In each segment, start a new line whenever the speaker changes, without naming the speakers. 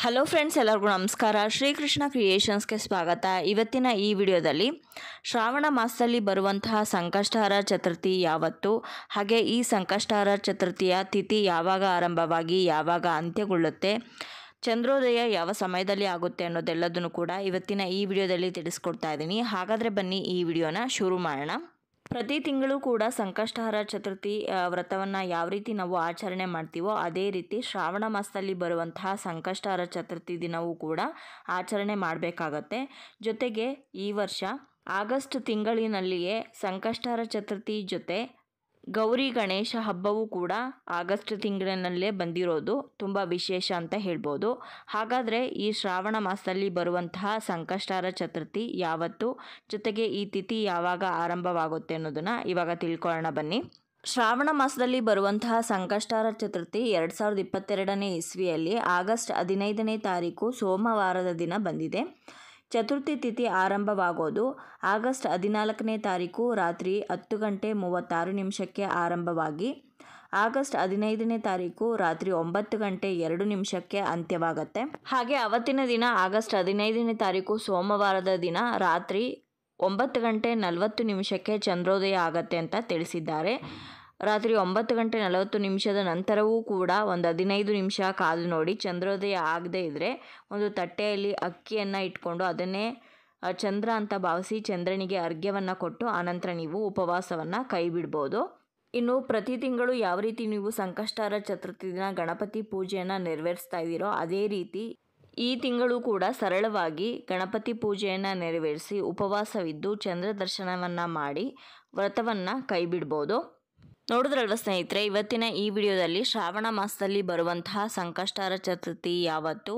hello friends ಎಲ್ಲರಿಗೂ ನಮಸ್ಕಾರ ಶ್ರೀಕೃಷ್ಣ ಕ್ರಿಯೇಷನ್ಸ್ಗೆ ಸ್ವಾಗತ ಇವತ್ತಿನ ಈ ವಿಡಿಯೋದಲ್ಲಿ ಶ್ರಾವಣ ಮಾಸದಲ್ಲಿ ಬರುವಂತಹ ಸಂಕಷ್ಟಹರ ಚತುರ್ಥಿ ಯಾವತ್ತು ಹಾಗೆ ಈ ಸಂಕಷ್ಟಹರ ಚತುರ್ಥಿಯ ತಿಥಿ ಯಾವಾಗ ಆರಂಭವಾಗಿ ಯಾವಾಗ ಅಂತ್ಯಗೊಳ್ಳುತ್ತೆ ಚಂದ್ರೋದಯ ಯಾವ ಸಮಯದಲ್ಲಿ ಆಗುತ್ತೆ ಅನ್ನೋದೆಲ್ಲದನ್ನು ಕೂಡ ಇವತ್ತಿನ ಈ ವಿಡಿಯೋದಲ್ಲಿ ತಿಳಿಸ್ಕೊಡ್ತಾ ಇದ್ದೀನಿ ಹಾಗಾದರೆ ಬನ್ನಿ ಈ ವಿಡಿಯೋನ ಶುರು ಮಾಡೋಣ ಪ್ರತಿ ತಿಂಗಳು ಕೂಡ ಸಂಕಷ್ಟಹರ ಚತುರ್ಥಿ ವ್ರತವನ್ನು ಯಾವ ರೀತಿ ನಾವು ಆಚರಣೆ ಮಾಡ್ತೀವೋ ಅದೇ ರೀತಿ ಶ್ರಾವಣ ಮಾಸದಲ್ಲಿ ಬರುವಂತಹ ಸಂಕಷ್ಟಹರ ಚತುರ್ಥಿ ದಿನವೂ ಕೂಡ ಆಚರಣೆ ಮಾಡಬೇಕಾಗತ್ತೆ ಜೊತೆಗೆ ಈ ವರ್ಷ ಆಗಸ್ಟ್ ತಿಂಗಳಿನಲ್ಲಿಯೇ ಸಂಕಷ್ಟಹರ ಚತುರ್ಥಿ ಜೊತೆ ಗೌರಿ ಗಣೇಶ ಹಬ್ಬವೂ ಕೂಡ ಆಗಸ್ಟ್ ತಿಂಗಳಿನಲ್ಲೇ ಬಂದಿರೋದು ತುಂಬ ವಿಶೇಷ ಅಂತ ಹೇಳ್ಬೋದು ಹಾಗಾದರೆ ಈ ಶ್ರಾವಣ ಮಾಸದಲ್ಲಿ ಬರುವಂತಹ ಸಂಕಷ್ಟಹರ ಚತುರ್ಥಿ ಯಾವತ್ತು ಜೊತೆಗೆ ಈ ತಿಥಿ ಯಾವಾಗ ಆರಂಭವಾಗುತ್ತೆ ಅನ್ನೋದನ್ನು ಇವಾಗ ತಿಳ್ಕೊಳ್ಳೋಣ ಬನ್ನಿ ಶ್ರಾವಣ ಮಾಸದಲ್ಲಿ ಬರುವಂತಹ ಸಂಕಷ್ಟಹರ ಚತುರ್ಥಿ ಎರಡು ಸಾವಿರದ ಇಪ್ಪತ್ತೆರಡನೇ ಇಸ್ವಿಯಲ್ಲಿ ಆಗಸ್ಟ್ ಹದಿನೈದನೇ ತಾರೀಕು ಸೋಮವಾರದ ದಿನ ಬಂದಿದೆ ಚತುರ್ಥಿ ತಿಥಿ ಆರಂಭವಾಗೋದು ಆಗಸ್ಟ್ ಹದಿನಾಲ್ಕನೇ ತಾರೀಕು ರಾತ್ರಿ ಹತ್ತು ಗಂಟೆ ಮೂವತ್ತಾರು ನಿಮಿಷಕ್ಕೆ ಆರಂಭವಾಗಿ ಆಗಸ್ಟ್ ಹದಿನೈದನೇ ತಾರೀಕು ರಾತ್ರಿ ಒಂಬತ್ತು ಗಂಟೆ ಎರಡು ನಿಮಿಷಕ್ಕೆ ಅಂತ್ಯವಾಗತ್ತೆ ಹಾಗೆ ಅವತ್ತಿನ ದಿನ ಆಗಸ್ಟ್ ಹದಿನೈದನೇ ತಾರೀಕು ಸೋಮವಾರದ ದಿನ ರಾತ್ರಿ ಒಂಬತ್ತು ಗಂಟೆ ನಲವತ್ತು ನಿಮಿಷಕ್ಕೆ ಚಂದ್ರೋದಯ ಆಗತ್ತೆ ಅಂತ ತಿಳಿಸಿದ್ದಾರೆ ರಾತ್ರಿ ಒಂಬತ್ತು ಗಂಟೆ ನಲವತ್ತು ನಿಮಿಷದ ನಂತರವೂ ಕೂಡ ಒಂದು ಹದಿನೈದು ನಿಮಿಷ ಕಾದು ನೋಡಿ ಚಂದ್ರೋದಯ ಆಗದೇ ಇದ್ದರೆ ಒಂದು ತಟ್ಟೆಯಲ್ಲಿ ಅಕ್ಕಿಯನ್ನು ಇಟ್ಕೊಂಡು ಅದನ್ನೇ ಚಂದ್ರ ಅಂತ ಭಾವಿಸಿ ಚಂದ್ರನಿಗೆ ಅರ್ಘ್ಯವನ್ನು ಕೊಟ್ಟು ಆನಂತರ ನೀವು ಉಪವಾಸವನ್ನು ಕೈ ಬಿಡ್ಬೋದು ಇನ್ನು ಪ್ರತಿ ತಿಂಗಳು ಯಾವ ರೀತಿ ನೀವು ಸಂಕಷ್ಟಹರ ಚತುರ್ಥಿ ದಿನ ಗಣಪತಿ ಪೂಜೆಯನ್ನು ನೆರವೇರಿಸ್ತಾ ಇದ್ದೀರೋ ಅದೇ ರೀತಿ ಈ ತಿಂಗಳು ಕೂಡ ಸರಳವಾಗಿ ಗಣಪತಿ ಪೂಜೆಯನ್ನು ನೆರವೇರಿಸಿ ಉಪವಾಸವಿದ್ದು ಚಂದ್ರ ದರ್ಶನವನ್ನು ಮಾಡಿ ವ್ರತವನ್ನು ಕೈ ಬಿಡ್ಬೋದು ನೋಡಿದ್ರಲ್ವ ಸ್ನೇಹಿತರೆ ಇವತ್ತಿನ ಈ ವಿಡಿಯೋದಲ್ಲಿ ಶ್ರಾವಣ ಮಾಸದಲ್ಲಿ ಬರುವಂತಹ ಸಂಕಷ್ಟಹರ ಚತುರ್ಥಿ ಯಾವತ್ತು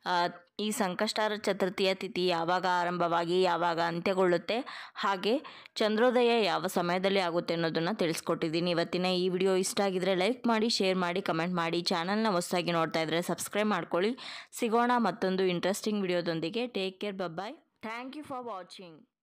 ಈ ಸಂಕಷ್ಟಹರ ಚತುರ್ಥಿಯ ತಿಥಿ ಯಾವಾಗ ಆರಂಭವಾಗಿ ಯಾವಾಗ ಅಂತ್ಯಗೊಳ್ಳುತ್ತೆ ಹಾಗೆ ಚಂದ್ರೋದಯ ಯಾವ ಸಮಯದಲ್ಲಿ ಆಗುತ್ತೆ ಅನ್ನೋದನ್ನು ತಿಳಿಸ್ಕೊಟ್ಟಿದ್ದೀನಿ ಇವತ್ತಿನ ಈ ವಿಡಿಯೋ ಇಷ್ಟ ಆಗಿದ್ರೆ ಲೈಕ್ ಮಾಡಿ ಶೇರ್ ಮಾಡಿ ಕಮೆಂಟ್ ಮಾಡಿ ಚಾನಲ್ನ ಹೊಸದಾಗಿ ನೋಡ್ತಾ ಇದ್ದರೆ ಸಬ್ಸ್ಕ್ರೈಬ್ ಮಾಡ್ಕೊಳ್ಳಿ ಸಿಗೋಣ ಮತ್ತೊಂದು ಇಂಟ್ರೆಸ್ಟಿಂಗ್ ವಿಡಿಯೋದೊಂದಿಗೆ take care bye bye thank you for watching